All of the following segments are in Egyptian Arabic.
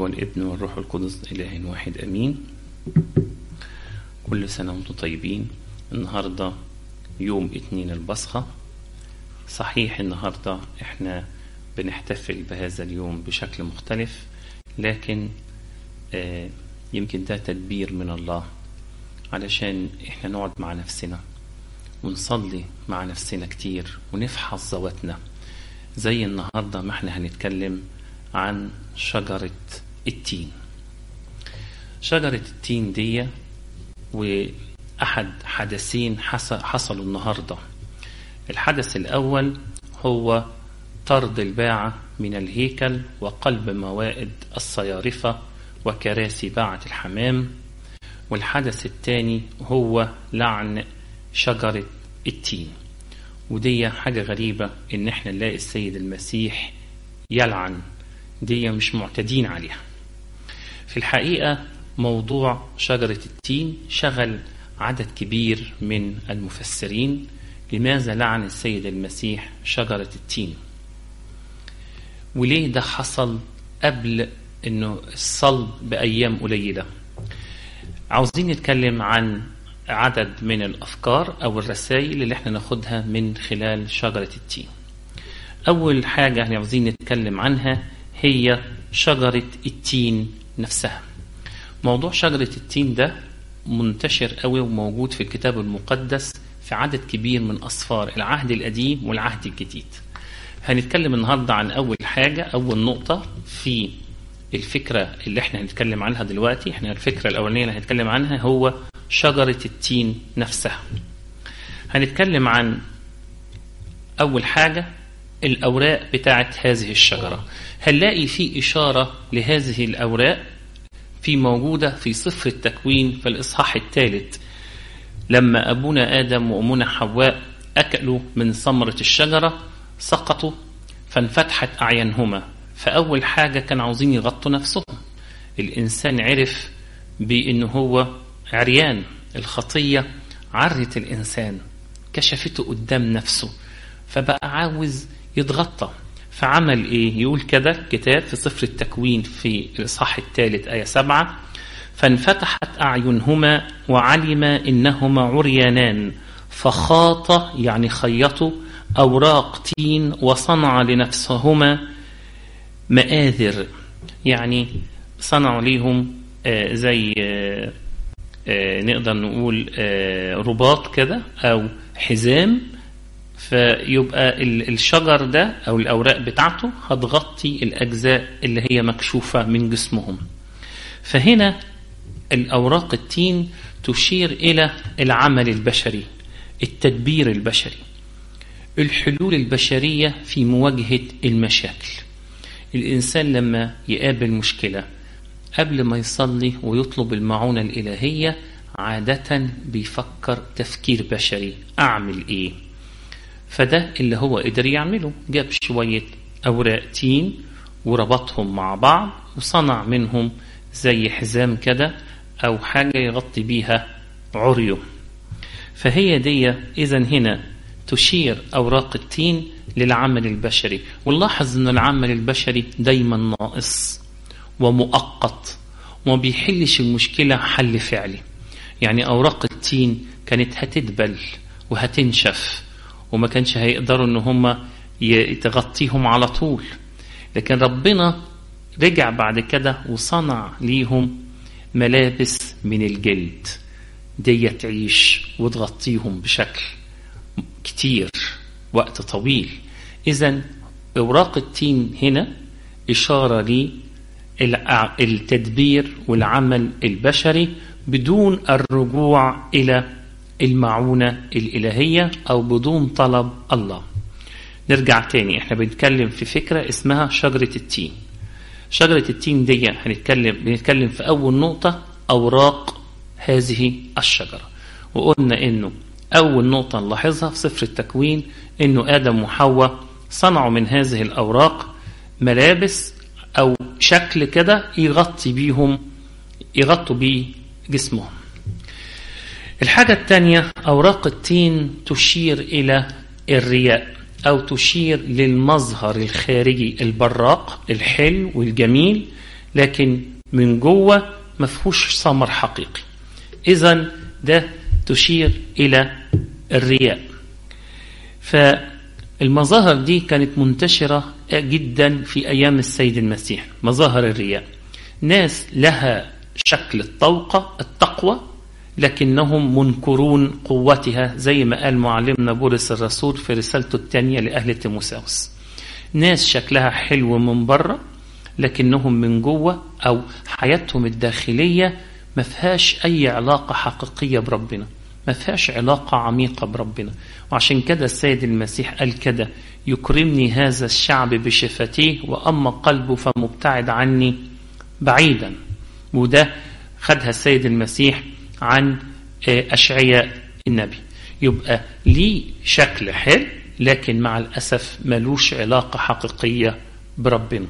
والابن والروح القدس إله واحد أمين كل سنة وانتم طيبين النهاردة يوم اتنين البصخة صحيح النهاردة احنا بنحتفل بهذا اليوم بشكل مختلف لكن آه يمكن ده تدبير من الله علشان احنا نقعد مع نفسنا ونصلي مع نفسنا كتير ونفحص ذواتنا زي النهارده ما احنا هنتكلم عن شجرة التين شجرة التين دي وأحد حدثين حصلوا النهاردة الحدث الأول هو طرد الباعة من الهيكل وقلب موائد الصيارفة وكراسي باعة الحمام والحدث الثاني هو لعن شجرة التين ودي حاجة غريبة إن إحنا نلاقي السيد المسيح يلعن دي مش معتادين عليها في الحقيقة موضوع شجرة التين شغل عدد كبير من المفسرين لماذا لعن السيد المسيح شجرة التين وليه ده حصل قبل انه الصلب بأيام قليلة عاوزين نتكلم عن عدد من الأفكار أو الرسائل اللي احنا ناخدها من خلال شجرة التين أول حاجة احنا عاوزين نتكلم عنها هي شجرة التين نفسها موضوع شجرة التين ده منتشر قوي وموجود في الكتاب المقدس في عدد كبير من أصفار العهد القديم والعهد الجديد هنتكلم النهاردة عن أول حاجة أول نقطة في الفكرة اللي احنا هنتكلم عنها دلوقتي احنا الفكرة الأولانية اللي هنتكلم عنها هو شجرة التين نفسها هنتكلم عن أول حاجة الأوراق بتاعت هذه الشجرة هنلاقي في إشارة لهذه الأوراق في موجودة في سفر التكوين في الإصحاح الثالث لما أبونا آدم وأمنا حواء أكلوا من ثمرة الشجرة سقطوا فانفتحت أعينهما فأول حاجة كانوا عاوزين يغطوا نفسهم الإنسان عرف بأنه هو عريان الخطية عرت الإنسان كشفته قدام نفسه فبقى عاوز يتغطى فعمل ايه يقول كده كتاب في سفر التكوين في الاصحاح الثالث ايه سبعة فانفتحت اعينهما وعلم انهما عريانان فخاط يعني خيطوا اوراق تين وصنع لنفسهما مآذر يعني صنعوا ليهم آه زي آه آه نقدر نقول رباط كده او حزام فيبقى الشجر ده او الاوراق بتاعته هتغطي الاجزاء اللي هي مكشوفه من جسمهم فهنا الاوراق التين تشير الى العمل البشري التدبير البشري الحلول البشريه في مواجهه المشاكل الانسان لما يقابل مشكله قبل ما يصلي ويطلب المعونه الالهيه عاده بيفكر تفكير بشري اعمل ايه فده اللي هو قدر يعمله جاب شوية أوراق تين وربطهم مع بعض وصنع منهم زي حزام كده أو حاجة يغطي بيها عريه فهي دي إذا هنا تشير أوراق التين للعمل البشري ونلاحظ أن العمل البشري دايما ناقص ومؤقت وما بيحلش المشكلة حل فعلي يعني أوراق التين كانت هتدبل وهتنشف وما كانش هيقدروا ان هم تغطيهم على طول لكن ربنا رجع بعد كده وصنع ليهم ملابس من الجلد دي تعيش وتغطيهم بشكل كتير وقت طويل اذا اوراق التين هنا اشاره للتدبير والعمل البشري بدون الرجوع الى المعونة الإلهية أو بدون طلب الله نرجع تاني احنا بنتكلم في فكرة اسمها شجرة التين شجرة التين دي هنتكلم بنتكلم في أول نقطة أوراق هذه الشجرة وقلنا إنه أول نقطة نلاحظها في سفر التكوين إنه آدم وحواء صنعوا من هذه الأوراق ملابس أو شكل كده يغطي بيهم يغطوا بيه جسمهم الحاجة الثانية أوراق التين تشير إلى الرياء أو تشير للمظهر الخارجي البراق الحلو والجميل لكن من جوه ما فيهوش ثمر حقيقي اذا ده تشير الى الرياء فالمظاهر دي كانت منتشرة جدا في أيام السيد المسيح مظاهر الرياء ناس لها شكل الطوقة التقوى لكنهم منكرون قوتها زي ما قال معلمنا بولس الرسول في رسالته الثانية لأهل تيموساوس ناس شكلها حلو من بره لكنهم من جوه أو حياتهم الداخلية ما فيهاش أي علاقة حقيقية بربنا ما فيهاش علاقة عميقة بربنا وعشان كده السيد المسيح قال كده يكرمني هذا الشعب بشفتيه وأما قلبه فمبتعد عني بعيدا وده خدها السيد المسيح عن أشعياء النبي يبقى ليه شكل حلو لكن مع الأسف ملوش علاقة حقيقية بربنا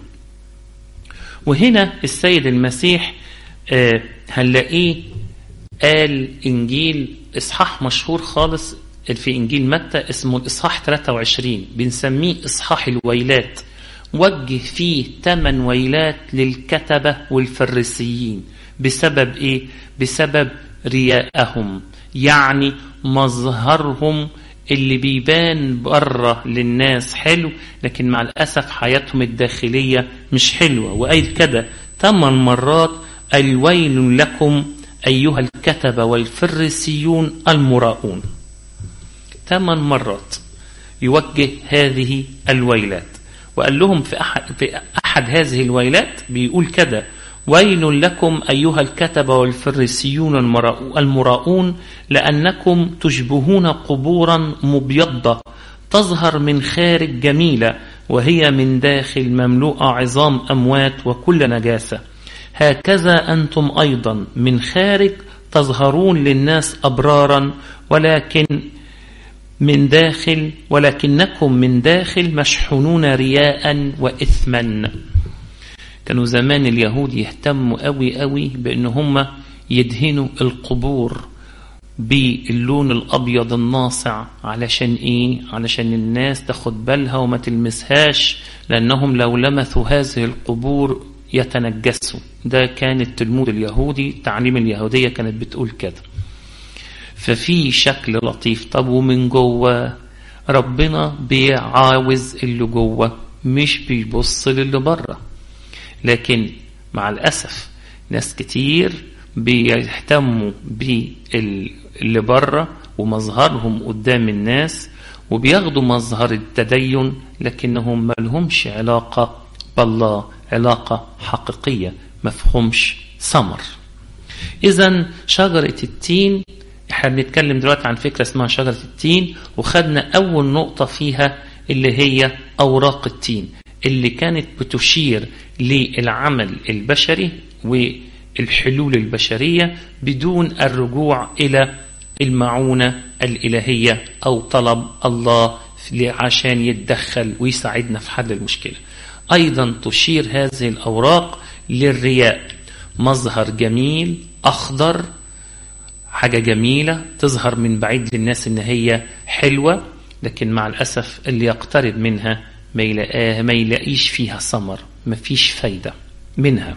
وهنا السيد المسيح هنلاقيه قال إنجيل إصحاح مشهور خالص في إنجيل متى اسمه الإصحاح 23 بنسميه إصحاح الويلات وجه فيه ثمان ويلات للكتبة والفريسيين بسبب إيه؟ بسبب رياءهم يعني مظهرهم اللي بيبان بره للناس حلو لكن مع الأسف حياتهم الداخلية مش حلوة وقال كده ثمان مرات الويل لكم أيها الكتبة والفريسيون المراؤون ثمان مرات يوجه هذه الويلات وقال لهم في أحد, في أحد هذه الويلات بيقول كده ويل لكم أيها الكتبة والفريسيون المراؤون لأنكم تشبهون قبورا مبيضة تظهر من خارج جميلة وهي من داخل مملوءة عظام أموات وكل نجاسة هكذا أنتم أيضا من خارج تظهرون للناس أبرارا ولكن من داخل ولكنكم من داخل مشحونون رياء وإثما كانوا زمان اليهود يهتموا قوي قوي بأن هم يدهنوا القبور باللون الأبيض الناصع علشان إيه؟ علشان الناس تاخد بالها وما تلمسهاش لأنهم لو لمثوا هذه القبور يتنجسوا ده كان التلمود اليهودي التعليم اليهودية كانت بتقول كده ففي شكل لطيف طب ومن جوه ربنا بيعاوز اللي جوه مش بيبص للي بره لكن مع الأسف ناس كتير بيهتموا باللي بره ومظهرهم قدام الناس وبياخدوا مظهر التدين لكنهم ما لهمش علاقة بالله علاقة حقيقية مفهومش ثمر إذا شجرة التين احنا بنتكلم دلوقتي عن فكرة اسمها شجرة التين وخدنا أول نقطة فيها اللي هي أوراق التين اللي كانت بتشير للعمل البشري والحلول البشرية بدون الرجوع إلى المعونة الإلهية أو طلب الله عشان يتدخل ويساعدنا في حل المشكلة أيضا تشير هذه الأوراق للرياء مظهر جميل أخضر حاجة جميلة تظهر من بعيد للناس إن هي حلوة لكن مع الأسف اللي يقترب منها ما يلاقيها ما يلاقيش فيها ثمر ما فيش فايدة منها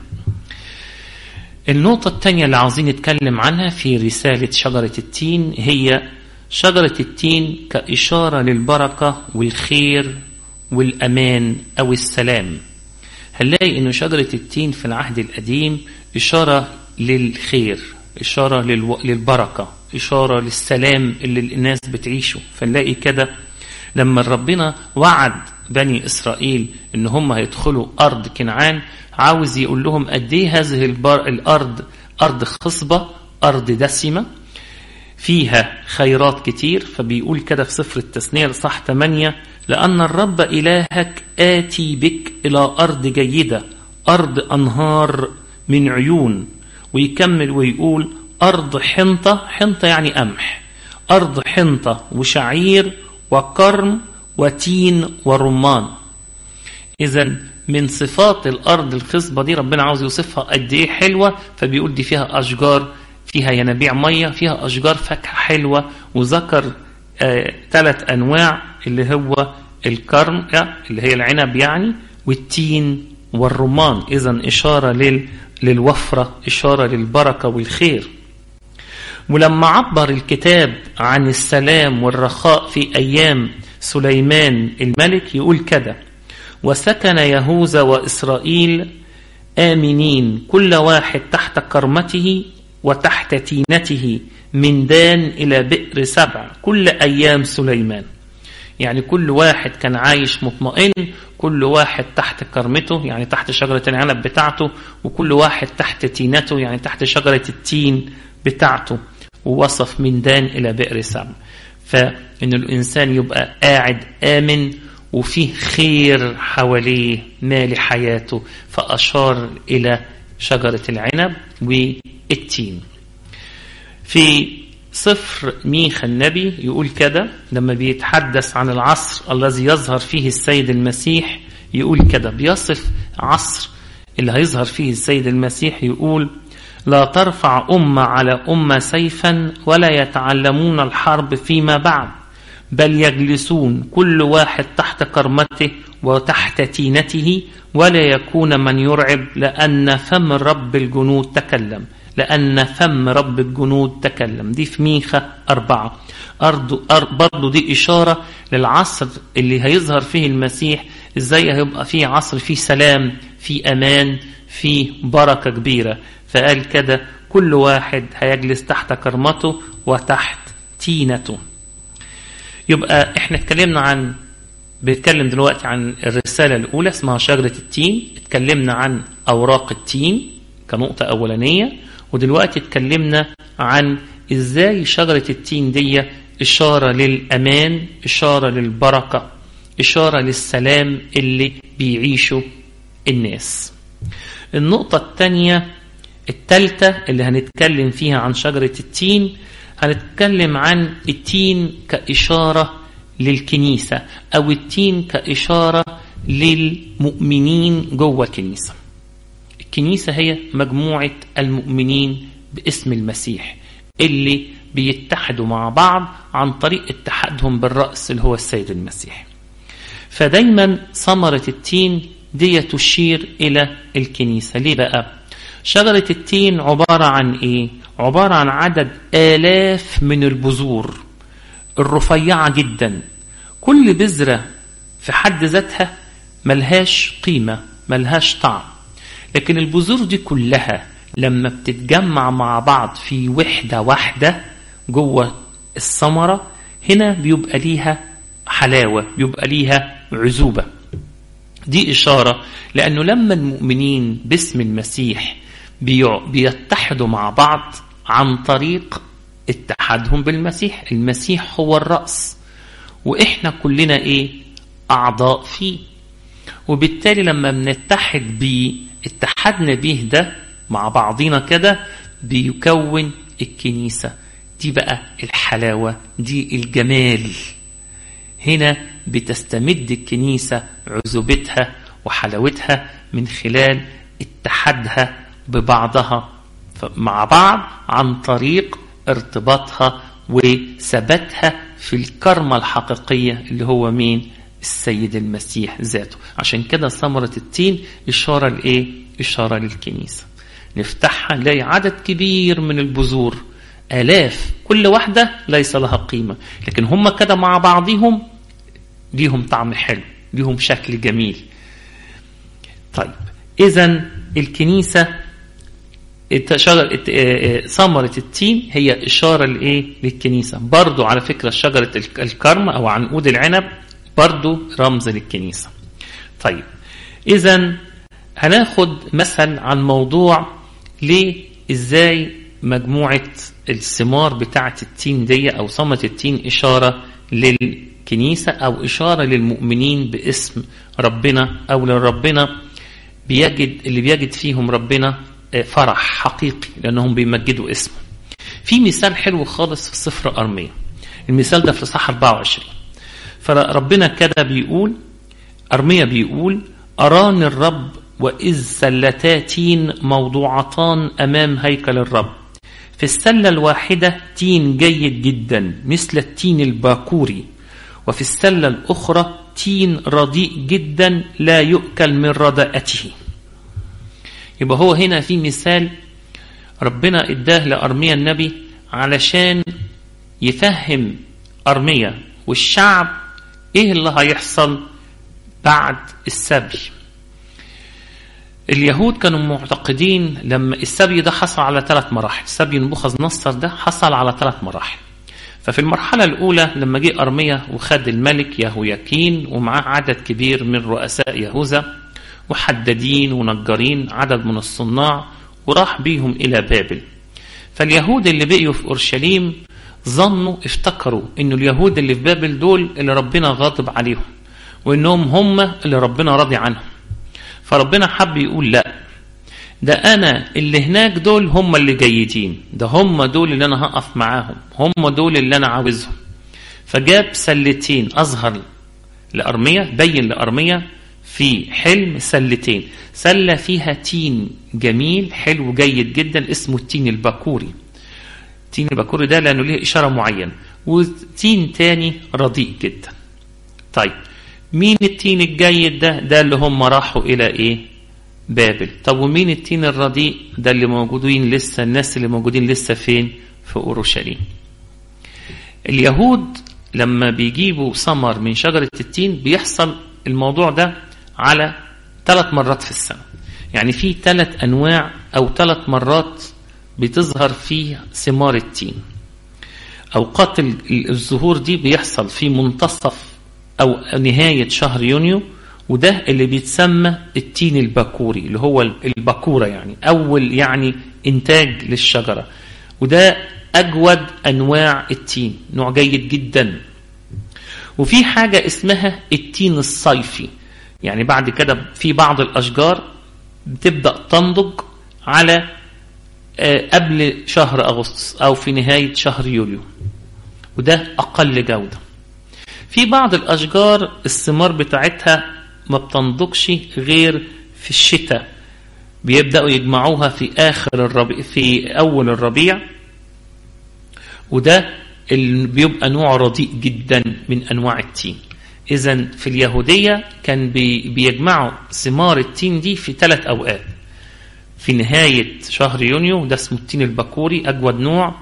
النقطة الثانية اللي عاوزين نتكلم عنها في رسالة شجرة التين هي شجرة التين كإشارة للبركة والخير والأمان أو السلام هنلاقي أن شجرة التين في العهد القديم إشارة للخير إشارة للو... للبركة إشارة للسلام اللي الناس بتعيشه فنلاقي كده لما ربنا وعد بني إسرائيل إن هم هيدخلوا أرض كنعان عاوز يقول لهم قد إيه هذه البر... الأرض أرض خصبة أرض دسمة فيها خيرات كتير فبيقول كده في سفر التثنية صح 8 لأن الرب إلهك آتي بك إلى أرض جيدة أرض أنهار من عيون ويكمل ويقول أرض حنطة حنطة يعني قمح أرض حنطة وشعير وكرم وتين ورمان إذا من صفات الأرض الخصبة دي ربنا عاوز يوصفها قد إيه حلوة فبيقول دي فيها أشجار فيها ينابيع مية فيها أشجار فاكهة حلوة وذكر ثلاث آه أنواع اللي هو الكرم اللي هي العنب يعني والتين والرمان إذا إشارة لل للوفرة إشارة للبركة والخير ولما عبر الكتاب عن السلام والرخاء في أيام سليمان الملك يقول كده وسكن يهوذا وإسرائيل آمنين كل واحد تحت كرمته وتحت تينته من دان إلى بئر سبع كل أيام سليمان يعني كل واحد كان عايش مطمئن كل واحد تحت كرمته يعني تحت شجرة العنب بتاعته وكل واحد تحت تينته يعني تحت شجرة التين بتاعته ووصف من دان إلى بئر سبع فإن الإنسان يبقى قاعد آمن وفيه خير حواليه مال حياته فأشار إلى شجرة العنب والتين في صفر ميخا النبي يقول كده لما بيتحدث عن العصر الذي يظهر فيه السيد المسيح يقول كده بيصف عصر اللي هيظهر فيه السيد المسيح يقول لا ترفع أمة على أمة سيفا ولا يتعلمون الحرب فيما بعد بل يجلسون كل واحد تحت كرمته وتحت تينته ولا يكون من يرعب لأن فم رب الجنود تكلم لأن فم رب الجنود تكلم دي في ميخا أربعة برضو دي إشارة للعصر اللي هيظهر فيه المسيح إزاي هيبقى فيه عصر فيه سلام فيه أمان فيه بركة كبيرة فقال كده كل واحد هيجلس تحت كرمته وتحت تينته يبقى احنا اتكلمنا عن بنتكلم دلوقتي عن الرسالة الأولى اسمها شجرة التين اتكلمنا عن أوراق التين كنقطة أولانية ودلوقتي اتكلمنا عن ازاي شجرة التين دي إشارة للأمان إشارة للبركة إشارة للسلام اللي بيعيشه الناس النقطة الثانية الثالثة اللي هنتكلم فيها عن شجرة التين هنتكلم عن التين كإشارة للكنيسة أو التين كإشارة للمؤمنين جوه الكنيسة الكنيسة هي مجموعة المؤمنين باسم المسيح اللي بيتحدوا مع بعض عن طريق اتحادهم بالرأس اللي هو السيد المسيح فدايما ثمرة التين دي تشير إلى الكنيسة ليه بقى شجرة التين عبارة عن إيه عبارة عن عدد آلاف من البذور الرفيعة جدا كل بذرة في حد ذاتها ملهاش قيمة ملهاش طعم لكن البذور دي كلها لما بتتجمع مع بعض في وحدة واحدة جوه الثمرة هنا بيبقى ليها حلاوة بيبقى ليها عزوبة دي إشارة لأنه لما المؤمنين باسم المسيح بيتحدوا مع بعض عن طريق اتحادهم بالمسيح المسيح هو الرأس وإحنا كلنا إيه أعضاء فيه وبالتالي لما بنتحد بيه اتحدنا بيه ده مع بعضينا كده بيكون الكنيسة دي بقى الحلاوة دي الجمال هنا بتستمد الكنيسة عزوبتها وحلاوتها من خلال اتحادها ببعضها مع بعض عن طريق ارتباطها وثباتها في الكرمة الحقيقية اللي هو مين السيد المسيح ذاته عشان كده ثمرة التين إشارة لإيه إشارة للكنيسة نفتحها نلاقي عدد كبير من البذور آلاف كل واحدة ليس لها قيمة لكن هم كده مع بعضهم ليهم طعم حلو ليهم شكل جميل طيب إذا الكنيسة ثمرة التين هي إشارة لإيه؟ للكنيسة برضو على فكرة شجرة الكرم أو عنقود العنب برضو رمز للكنيسة طيب إذا هناخد مثل عن موضوع ليه إزاي مجموعة الثمار بتاعة التين دي أو ثمرة التين إشارة للكنيسة أو إشارة للمؤمنين باسم ربنا أو لربنا بيجد اللي بيجد فيهم ربنا فرح حقيقي لأنهم بيمجدوا اسمه في مثال حلو خالص في سفر أرمية المثال ده في صح 24 فربنا كده بيقول أرمية بيقول أراني الرب وإذ سلتاتين موضوعتان أمام هيكل الرب في السلة الواحدة تين جيد جدا مثل التين الباكوري وفي السلة الأخرى تين رديء جدا لا يؤكل من رداءته يبقى هو هنا في مثال ربنا اداه لأرميا النبي علشان يفهم أرميا والشعب ايه اللي هيحصل بعد السبي اليهود كانوا معتقدين لما السبي ده حصل على ثلاث مراحل سبي نبوخذ نصر ده حصل على ثلاث مراحل ففي المرحلة الأولى لما جه أرميا وخد الملك يهوياكين ومعاه عدد كبير من رؤساء يهوذا وحدادين ونجارين عدد من الصناع وراح بيهم إلى بابل فاليهود اللي بقيوا في أورشليم ظنوا افتكروا إن اليهود اللي في بابل دول اللي ربنا غاضب عليهم وإنهم هم اللي ربنا راضي عنهم فربنا حب يقول لا ده أنا اللي هناك دول هم اللي جيدين ده هم دول اللي أنا هقف معاهم هم دول اللي أنا عاوزهم فجاب سلتين أظهر لأرمية بين لأرمية في حلم سلتين سلة فيها تين جميل حلو جيد جدا اسمه التين البكوري التين البكوري ده لأنه ليه إشارة معينة وتين تاني رديء جدا طيب مين التين الجيد ده ده اللي هم راحوا إلى إيه بابل طب ومين التين الرديء ده اللي موجودين لسه الناس اللي موجودين لسه فين في أورشليم اليهود لما بيجيبوا ثمر من شجرة التين بيحصل الموضوع ده على ثلاث مرات في السنة يعني في ثلاث أنواع أو ثلاث مرات بتظهر فيه ثمار التين أوقات الظهور دي بيحصل في منتصف أو نهاية شهر يونيو وده اللي بيتسمى التين البكوري اللي هو البكورة يعني أول يعني إنتاج للشجرة وده أجود أنواع التين نوع جيد جدا وفي حاجة اسمها التين الصيفي يعني بعد كده في بعض الأشجار بتبدأ تنضج على قبل شهر أغسطس أو في نهاية شهر يوليو وده أقل جودة في بعض الأشجار الثمار بتاعتها ما بتنضجش غير في الشتاء بيبدأوا يجمعوها في آخر الربيع في أول الربيع وده اللي بيبقى نوع رديء جدا من أنواع التين إذا في اليهودية كان بي بيجمعوا ثمار التين دي في ثلاث أوقات في نهاية شهر يونيو ده اسمه التين البكوري أجود نوع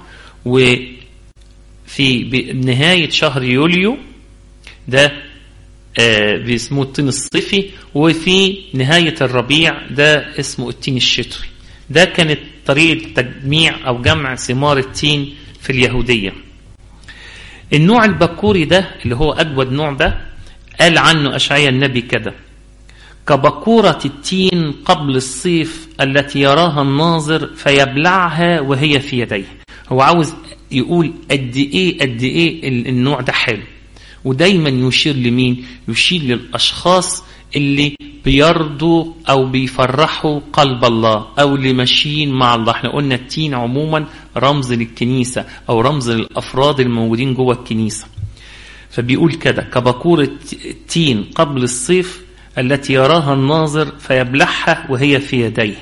وفي نهاية شهر يوليو ده آه بيسموه التين الصيفي وفي نهاية الربيع ده اسمه التين الشتوي ده كانت طريقة تجميع أو جمع ثمار التين في اليهودية النوع البكوري ده اللي هو أجود نوع ده قال عنه أشعيا النبي كده كبكورة التين قبل الصيف التي يراها الناظر فيبلعها وهي في يديه هو عاوز يقول قد ايه قد ايه النوع ده حلو ودايما يشير لمين يشير للأشخاص اللي بيرضوا أو بيفرحوا قلب الله أو اللي ماشيين مع الله احنا قلنا التين عموما رمز للكنيسة أو رمز للأفراد الموجودين جوه الكنيسة فبيقول كده كبكورة التين قبل الصيف التي يراها الناظر فيبلعها وهي في يديه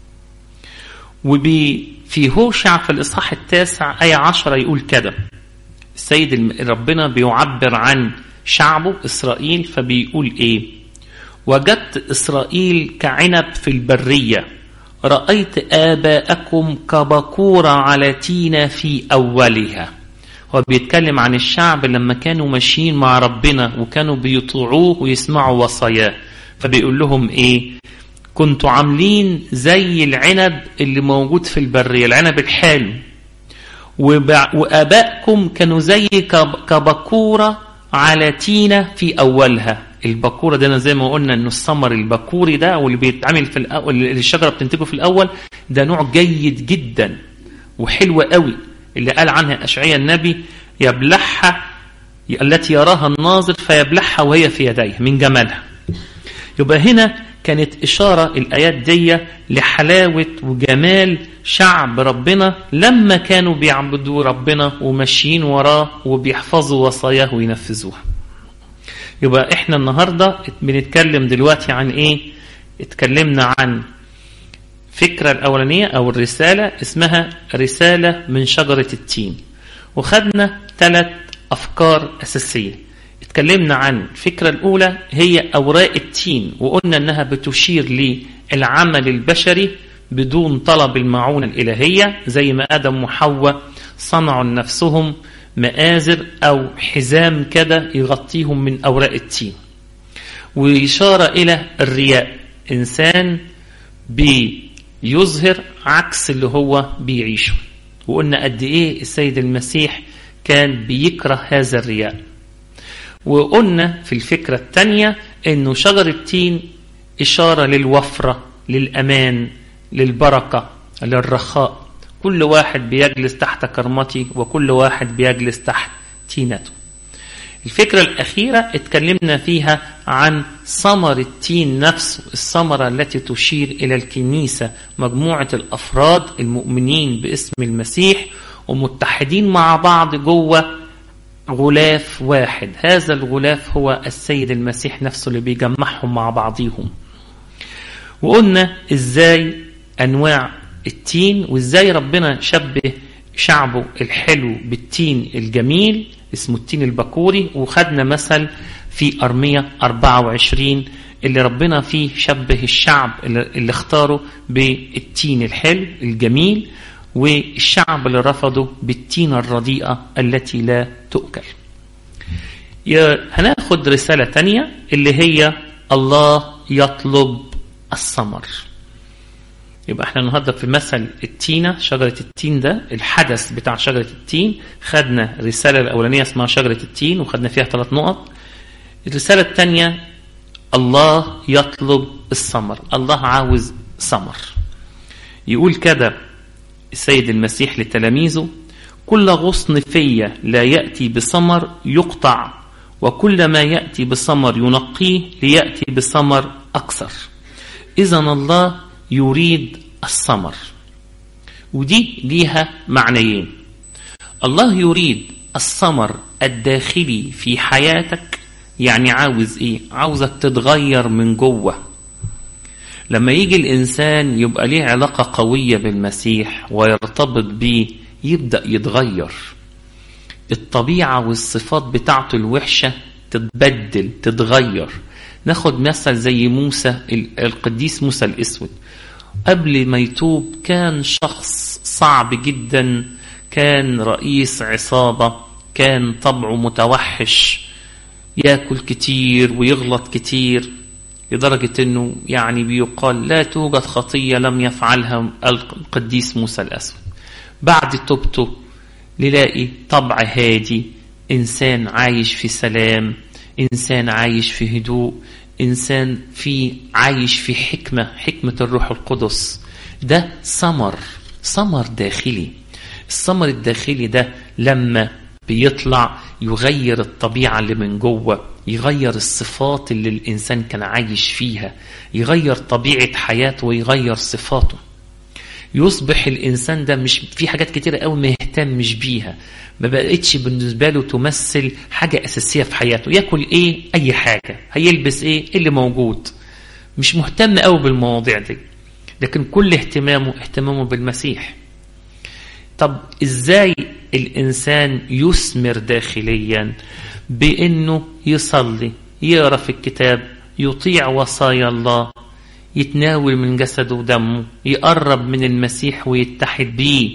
وفي هوشع في الإصحاح التاسع آية عشرة يقول كده السيد ربنا بيعبر عن شعبه إسرائيل فبيقول إيه وجدت إسرائيل كعنب في البرية رأيت آباءكم كبكورة على تينة في أولها هو بيتكلم عن الشعب لما كانوا ماشيين مع ربنا وكانوا بيطيعوه ويسمعوا وصاياه فبيقول لهم ايه كنتوا عاملين زي العنب اللي موجود في البرية العنب الحلو وآبائكم كانوا زي كبكورة على تينة في أولها البكورة ده زي ما قلنا انه الثمر البكوري ده واللي بيتعمل في الأول اللي الشجرة بتنتجه في الأول ده نوع جيد جدا وحلو قوي اللي قال عنها أشعياء النبي يبلعها التي يراها الناظر فيبلعها وهي في يديه من جمالها يبقى هنا كانت إشارة الآيات دي لحلاوة وجمال شعب ربنا لما كانوا بيعبدوا ربنا وماشيين وراه وبيحفظوا وصاياه وينفذوها يبقى احنا النهاردة بنتكلم دلوقتي عن ايه اتكلمنا عن فكرة الأولانية أو الرسالة اسمها رسالة من شجرة التين وخدنا ثلاث أفكار أساسية اتكلمنا عن الفكرة الأولى هي أوراق التين وقلنا أنها بتشير العمل البشري بدون طلب المعونة الإلهية زي ما آدم وحواء صنعوا لنفسهم مآزر أو حزام كده يغطيهم من أوراق التين وإشارة إلى الرياء إنسان بيظهر عكس اللي هو بيعيشه وقلنا قد إيه السيد المسيح كان بيكره هذا الرياء وقلنا في الفكرة الثانية أنه شجر التين إشارة للوفرة للأمان للبركة للرخاء كل واحد بيجلس تحت كرمتي وكل واحد بيجلس تحت تينته الفكرة الأخيرة اتكلمنا فيها عن ثمر التين نفسه الثمرة التي تشير إلى الكنيسة مجموعة الأفراد المؤمنين باسم المسيح ومتحدين مع بعض جوه غلاف واحد هذا الغلاف هو السيد المسيح نفسه اللي بيجمعهم مع بعضيهم وقلنا ازاي انواع التين وازاي ربنا شبه شعبه الحلو بالتين الجميل اسمه التين البكوري وخدنا مثل في أرمية 24 اللي ربنا فيه شبه الشعب اللي اختاره بالتين الحلو الجميل والشعب اللي رفضه بالتينة الرديئة التي لا تؤكل هناخد رسالة تانية اللي هي الله يطلب الثمر يبقى احنا النهارده في مثل التينة شجرة التين ده الحدث بتاع شجرة التين خدنا الرسالة الأولانية اسمها شجرة التين وخدنا فيها ثلاث نقط الرسالة الثانية الله يطلب الثمر الله عاوز ثمر يقول كده السيد المسيح لتلاميذه كل غصن فيا لا يأتي بثمر يقطع وكل ما يأتي بثمر ينقيه ليأتي بثمر أكثر إذا الله يريد الثمر ودي ليها معنيين الله يريد الثمر الداخلي في حياتك يعني عاوز ايه عاوزك تتغير من جوه لما يجي الإنسان يبقى ليه علاقة قوية بالمسيح ويرتبط بيه يبدأ يتغير الطبيعة والصفات بتاعته الوحشة تتبدل تتغير ناخد مثل زي موسى القديس موسى الأسود قبل ما يتوب كان شخص صعب جدا كان رئيس عصابة كان طبعه متوحش ياكل كتير ويغلط كتير لدرجة أنه يعني بيقال لا توجد خطية لم يفعلها القديس موسى الأسود بعد توبته نلاقي طبع هادي إنسان عايش في سلام إنسان عايش في هدوء إنسان في عايش في حكمة حكمة الروح القدس ده ثمر ثمر داخلي الثمر الداخلي ده لما بيطلع يغير الطبيعة اللي من جوه يغير الصفات اللي الإنسان كان عايش فيها يغير طبيعة حياته ويغير صفاته يصبح الإنسان ده مش في حاجات كتيرة قوي ما يهتمش بيها ما بقتش بالنسبة له تمثل حاجة أساسية في حياته ياكل إيه أي حاجة هيلبس إيه اللي موجود مش مهتم قوي بالمواضيع دي لكن كل اهتمامه اهتمامه بالمسيح طب ازاي الانسان يثمر داخليا بانه يصلي يقرا في الكتاب يطيع وصايا الله يتناول من جسده ودمه يقرب من المسيح ويتحد بيه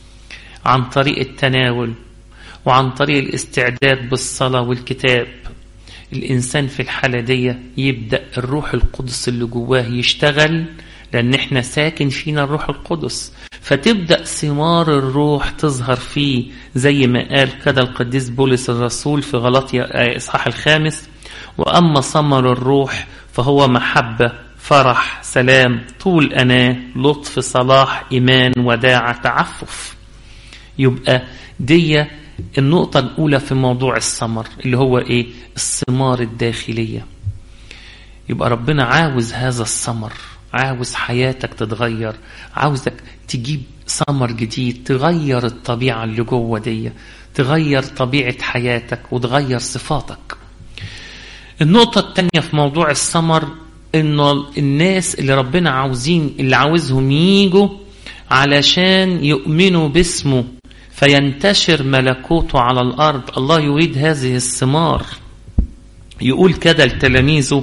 عن طريق التناول وعن طريق الاستعداد بالصلاة والكتاب الإنسان في الحالة دي يبدأ الروح القدس اللي جواه يشتغل لأن احنا ساكن فينا الروح القدس فتبدأ ثمار الروح تظهر فيه زي ما قال كده القديس بولس الرسول في غلطية إصحاح الخامس وأما ثمر الروح فهو محبة فرح سلام طول أناة لطف صلاح إيمان وداعة تعفف يبقى دي النقطة الأولى في موضوع الثمر اللي هو إيه الثمار الداخلية يبقى ربنا عاوز هذا الثمر عاوز حياتك تتغير عاوزك تجيب ثمر جديد تغير الطبيعة اللي جوه دي تغير طبيعة حياتك وتغير صفاتك النقطة التانية في موضوع الثمر انه الناس اللي ربنا عاوزين اللي عاوزهم ييجوا علشان يؤمنوا باسمه فينتشر ملكوته على الارض الله يريد هذه الثمار يقول كده لتلاميذه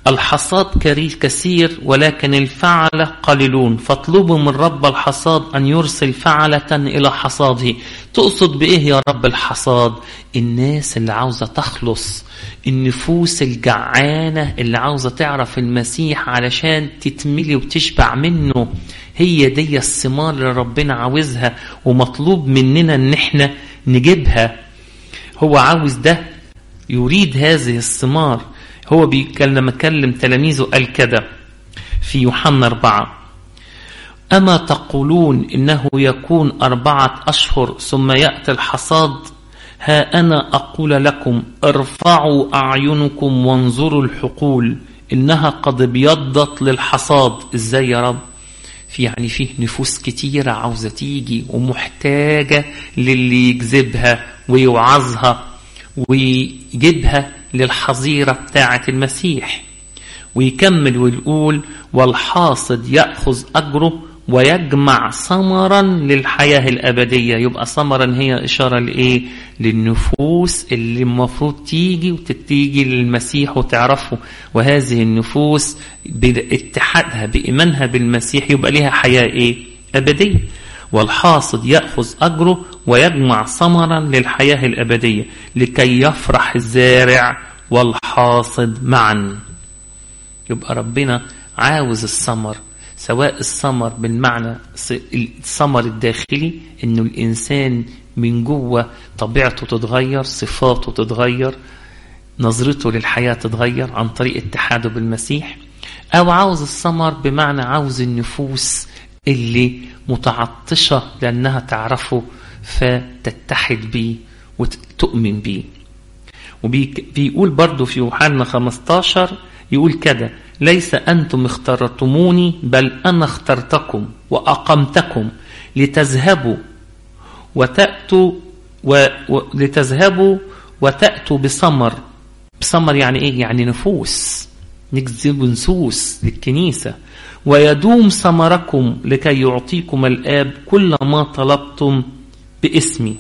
الحصاد كثير ولكن الفعلة قليلون فاطلبوا من رب الحصاد أن يرسل فعلة إلى حصاده تقصد بإيه يا رب الحصاد الناس اللي عاوزة تخلص النفوس الجعانة اللي عاوزة تعرف المسيح علشان تتملي وتشبع منه هي دي الثمار اللي ربنا عاوزها ومطلوب مننا ان احنا نجيبها هو عاوز ده يريد هذه الثمار هو بيتكلم لما كلم تلاميذه قال كده في يوحنا أربعة أما تقولون إنه يكون أربعة أشهر ثم يأتي الحصاد ها أنا أقول لكم ارفعوا أعينكم وانظروا الحقول إنها قد ابيضت للحصاد إزاي يا رب في يعني فيه نفوس كتيرة عاوزة تيجي ومحتاجة للي يجذبها ويوعظها ويجيبها للحظيرة بتاعة المسيح ويكمل ويقول والحاصد يأخذ أجره ويجمع ثمرا للحياة الأبدية يبقى ثمرا هي إشارة لإيه للنفوس اللي المفروض تيجي وتتيجي للمسيح وتعرفه وهذه النفوس باتحادها بإيمانها بالمسيح يبقى لها حياة إيه أبدية والحاصد يأخذ أجره ويجمع ثمرا للحياة الأبدية لكي يفرح الزارع والحاصد معا يبقى ربنا عاوز الثمر سواء الثمر بالمعنى الثمر الداخلي انه الانسان من جوه طبيعته تتغير صفاته تتغير نظرته للحياة تتغير عن طريق اتحاده بالمسيح او عاوز الثمر بمعنى عاوز النفوس اللي متعطشة لأنها تعرفه فتتحد بيه وتؤمن بيه وبيقول برضو في يوحنا 15 يقول كده ليس أنتم اخترتموني بل أنا اخترتكم وأقمتكم لتذهبوا وتأتوا و... و... لتذهبوا وتأتوا بثمر بثمر يعني إيه؟ يعني نفوس نجذب نفوس للكنيسة ويدوم ثمركم لكي يعطيكم الآب كل ما طلبتم باسمي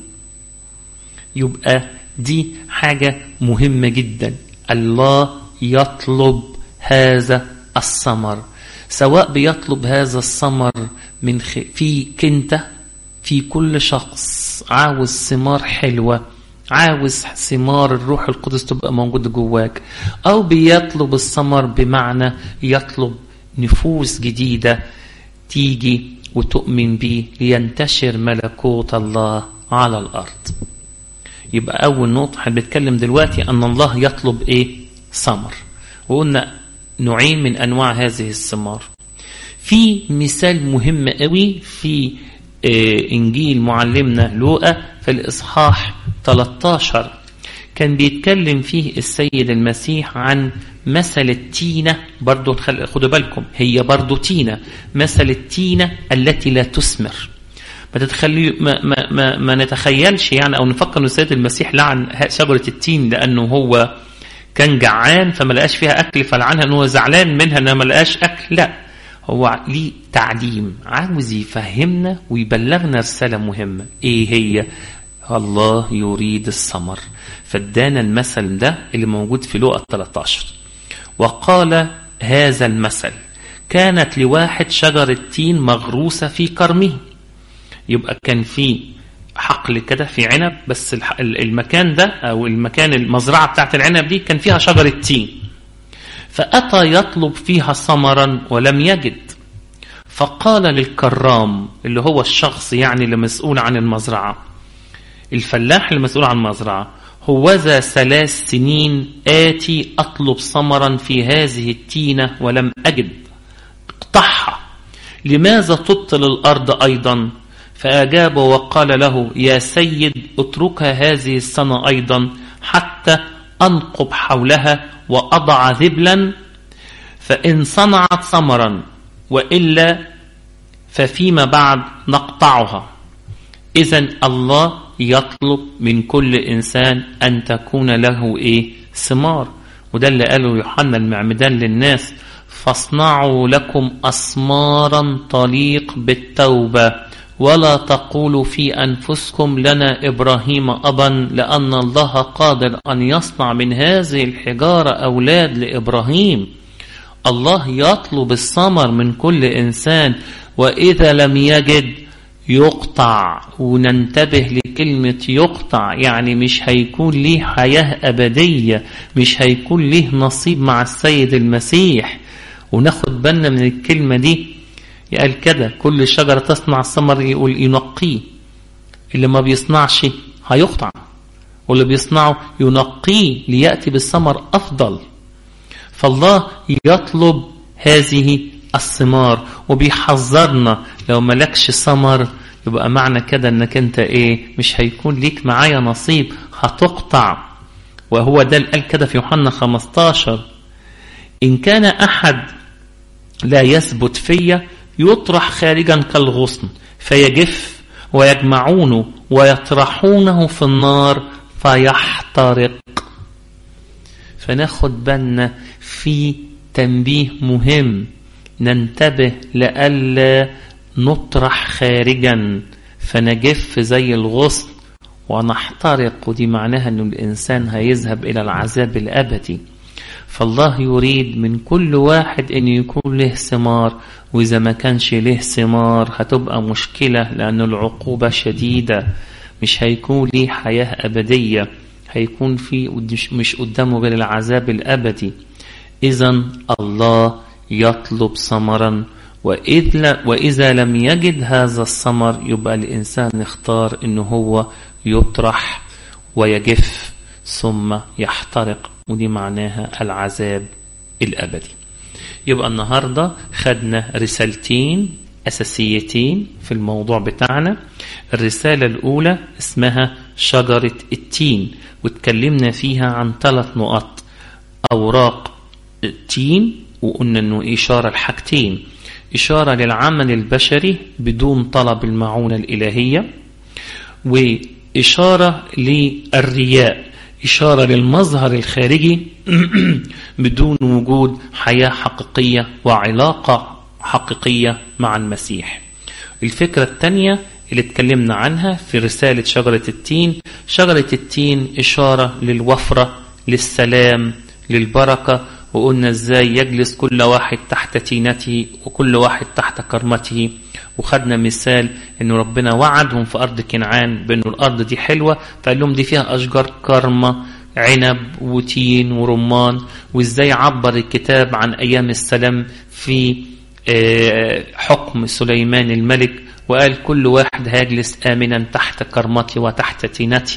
يبقى دي حاجة مهمة جدا الله يطلب هذا الثمر سواء بيطلب هذا الثمر من خ... فيك انت في كل شخص عاوز ثمار حلوة عاوز ثمار الروح القدس تبقى موجودة جواك أو بيطلب الثمر بمعنى يطلب نفوس جديدة تيجي وتؤمن بيه لينتشر ملكوت الله على الأرض يبقى أول نقطة احنا بنتكلم دلوقتي أن الله يطلب إيه؟ ثمر وقلنا نوعين من أنواع هذه الثمار في مثال مهم قوي في إنجيل معلمنا لوقا في الإصحاح 13 كان بيتكلم فيه السيد المسيح عن مثل التينة برضو خدوا بالكم هي برضو تينة مثل التينة التي لا تثمر ما تتخلي ما, ما, ما, ما نتخيلش يعني او نفكر ان السيد المسيح لعن شجره التين لانه هو كان جعان فما لقاش فيها اكل فلعنها ان هو زعلان منها انها ما لقاش اكل لا هو ليه تعليم عاوز يفهمنا ويبلغنا رساله مهمه ايه هي الله يريد الثمر فادانا المثل ده اللي موجود في لوقا 13 وقال هذا المثل كانت لواحد شجرة تين مغروسة في كرمه يبقى كان في حقل كده في عنب بس المكان ده او المكان المزرعة بتاعت العنب دي كان فيها شجرة تين فأتى يطلب فيها ثمرا ولم يجد فقال للكرام اللي هو الشخص يعني اللي مسؤول عن المزرعة الفلاح المسؤول عن المزرعة هوذا ثلاث سنين آتي أطلب ثمرا في هذه التينة ولم أجد اقطعها لماذا تبطل الأرض أيضا فأجاب وقال له يا سيد اتركها هذه السنة أيضا حتى أنقب حولها وأضع ذبلا فإن صنعت ثمرا وإلا ففيما بعد نقطعها إذا الله يطلب من كل إنسان أن تكون له إيه ثمار وده اللي قاله يوحنا المعمدان للناس فاصنعوا لكم أسمارا طليق بالتوبة ولا تقولوا في أنفسكم لنا إبراهيم أبا لأن الله قادر أن يصنع من هذه الحجارة أولاد لإبراهيم الله يطلب الثمر من كل إنسان وإذا لم يجد يقطع وننتبه لكلمة يقطع يعني مش هيكون ليه حياة أبدية مش هيكون ليه نصيب مع السيد المسيح وناخد بالنا من الكلمة دي قال كده كل شجرة تصنع الثمر يقول ينقيه اللي ما بيصنعش هيقطع واللي بيصنعه ينقيه ليأتي بالثمر أفضل فالله يطلب هذه الثمار وبيحذرنا لو ملكش ثمر يبقى معنى كده انك انت ايه مش هيكون ليك معايا نصيب هتقطع وهو ده اللي قال كده في يوحنا 15 ان كان احد لا يثبت فيا يطرح خارجا كالغصن فيجف ويجمعونه ويطرحونه في النار فيحترق فناخد بالنا في تنبيه مهم ننتبه لئلا نطرح خارجا فنجف زي الغصن ونحترق ودي معناها أن الإنسان هيذهب إلى العذاب الأبدي فالله يريد من كل واحد أن يكون له ثمار وإذا ما كانش له ثمار هتبقى مشكلة لأن العقوبة شديدة مش هيكون ليه حياة أبدية هيكون في مش قدامه غير العذاب الأبدي إذا الله يطلب ثمرا وإذا لم يجد هذا الثمر يبقى الإنسان يختار إنه هو يطرح ويجف ثم يحترق ودي معناها العذاب الأبدي يبقى النهاردة خدنا رسالتين أساسيتين في الموضوع بتاعنا الرسالة الأولى اسمها شجرة التين واتكلمنا فيها عن ثلاث نقط أوراق التين وقلنا أنه إشارة لحاجتين إشارة للعمل البشري بدون طلب المعونة الإلهية وإشارة للرياء إشارة للمظهر الخارجي بدون وجود حياة حقيقية وعلاقة حقيقية مع المسيح الفكرة الثانية اللي اتكلمنا عنها في رسالة شجرة التين شجرة التين إشارة للوفرة للسلام للبركة وقلنا ازاي يجلس كل واحد تحت تينته وكل واحد تحت كرمته وخدنا مثال ان ربنا وعدهم في ارض كنعان بانه الارض دي حلوه فقال لهم دي فيها اشجار كرمه عنب وتين ورمان وازاي عبر الكتاب عن ايام السلام في حكم سليمان الملك وقال كل واحد هيجلس امنا تحت كرمتي وتحت تينتي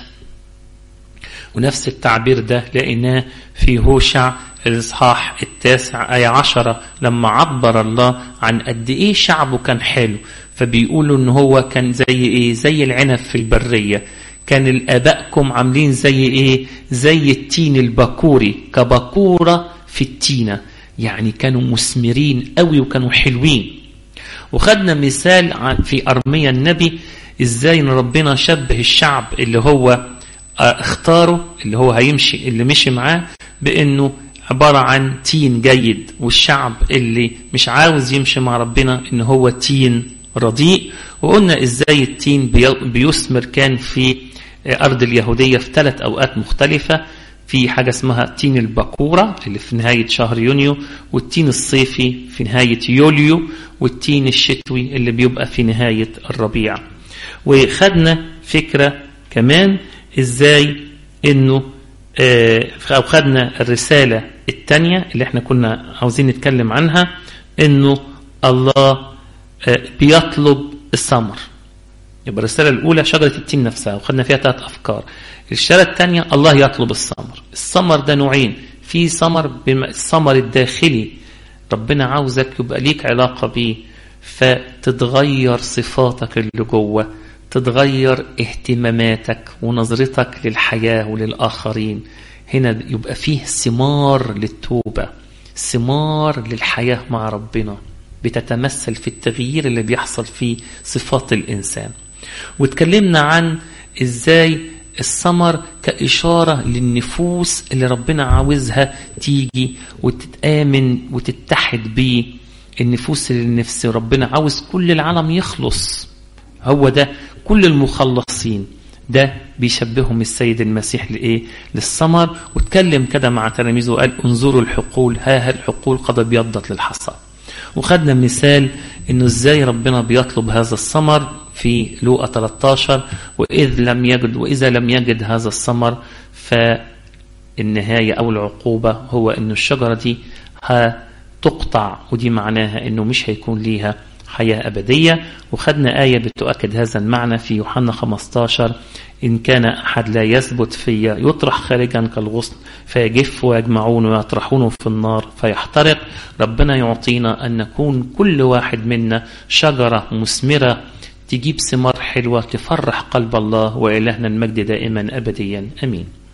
ونفس التعبير ده لقيناه في هوشع الإصحاح التاسع آية عشرة لما عبر الله عن قد إيه شعبه كان حلو فبيقولوا إن هو كان زي إيه زي العنب في البرية كان الآبائكم عاملين زي إيه زي التين البكوري كبكورة في التينة يعني كانوا مثمرين قوي وكانوا حلوين وخدنا مثال في أرميا النبي إزاي إن ربنا شبه الشعب اللي هو اختاره اللي هو هيمشي اللي مشي معاه بأنه عبارة عن تين جيد والشعب اللي مش عاوز يمشي مع ربنا ان هو تين رديء وقلنا ازاي التين بيثمر كان في ارض اليهودية في ثلاث اوقات مختلفة في حاجة اسمها تين البكورة اللي في نهاية شهر يونيو والتين الصيفي في نهاية يوليو والتين الشتوي اللي بيبقى في نهاية الربيع وخدنا فكرة كمان ازاي انه أو خدنا الرسالة الثانية اللي احنا كنا عاوزين نتكلم عنها انه الله بيطلب الثمر يبقى الرسالة الأولى شجرة التين نفسها وخدنا فيها ثلاث أفكار الرسالة الثانية الله يطلب الثمر الثمر ده نوعين في ثمر الثمر الداخلي ربنا عاوزك يبقى ليك علاقة بيه فتتغير صفاتك اللي جوه تتغير اهتماماتك ونظرتك للحياة وللآخرين هنا يبقى فيه ثمار للتوبة ثمار للحياة مع ربنا بتتمثل في التغيير اللي بيحصل في صفات الإنسان واتكلمنا عن إزاي الثمر كإشارة للنفوس اللي ربنا عاوزها تيجي وتتآمن وتتحد بيه النفوس اللي النفس ربنا عاوز كل العالم يخلص هو ده كل المخلصين ده بيشبههم السيد المسيح لإيه؟ للثمر واتكلم كده مع تلاميذه وقال انظروا الحقول ها الحقول قد ابيضت للحصاد وخدنا مثال انه ازاي ربنا بيطلب هذا الثمر في لوقا 13 واذ لم يجد واذا لم يجد هذا الثمر فالنهايه او العقوبه هو انه الشجره دي هتقطع ودي معناها انه مش هيكون ليها حياه ابديه وخدنا ايه بتؤكد هذا المعنى في يوحنا 15 إن كان أحد لا يثبت في يطرح خارجا كالغصن فيجف ويجمعون ويطرحونه في النار فيحترق ربنا يعطينا أن نكون كل واحد منا شجرة مثمرة تجيب ثمار حلوة تفرح قلب الله وإلهنا المجد دائما أبديا أمين